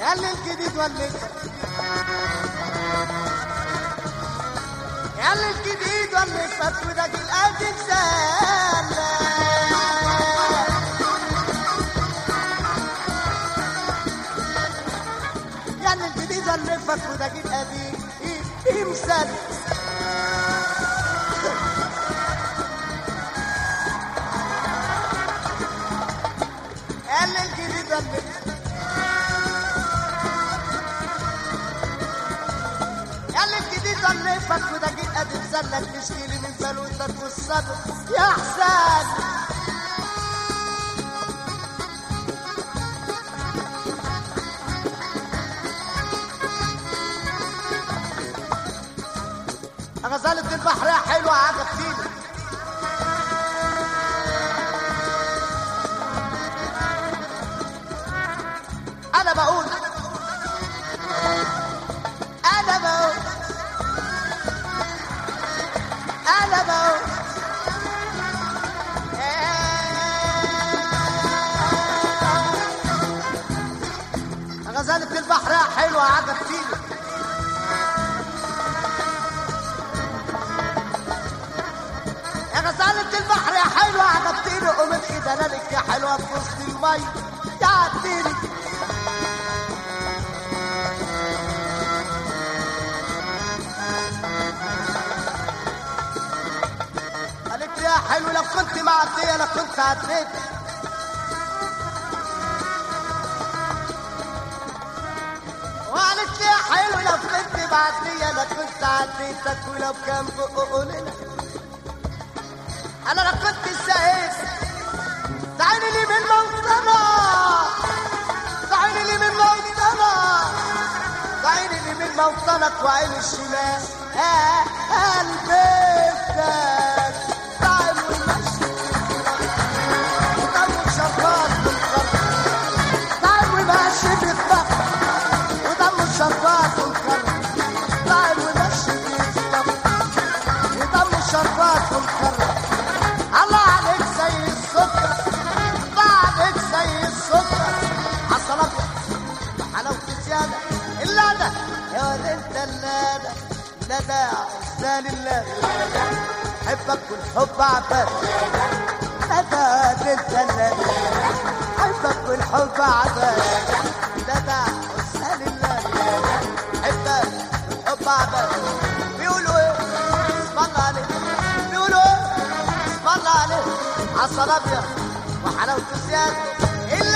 قال لي الجديد ولا قال لي الجديد ولا فات وده القديم زال قال لي الجديد ولا فات وده القديم يمثل قال لي الجديد ولا قال لي الجديد ولا فات وده القديم زلك تشكيلي من بلوتك والصدر يا حسان غزالة البحر يا حلوة عجبتيني أنا بقول أنا بقول أنا بقول غزالة البحر يا حلوة عجبتيني يا غزالة البحر يا حلوة عجبتيني قومت كده لك يا حلوة في وسط المي تعديني قالت لي يا حلو لو كنت معدية انا كنت عديت وقالت لي يا حلو لو كنت معدية انا كنت عديتك ولو كان بقولنا انا لو كنت سعيد تعالي لي من موطنة تعالي لي من موطنة تعالي لي من موطنك وعين الشمال آه قلبك تعال ومشي ودم شربات بالقرب تعال ومشي بالضبط ودم شربات بالقرب تعال ومشي بالضبط ودم شربات بالقرب الله عليك زي السكر بعدك زي السكر عصلك حلاوة زيادة اللادة يا ولد انت اللادة لدى عزال الله حبك والحب عباد لدى انت اللادة حبك والحب عباد لدى عزال الله حبك والحب عباد بيقولوا ايه اسم الله عليك بيقولوا ايه اسم الله عليك عسل ابيض وحلاوته زياده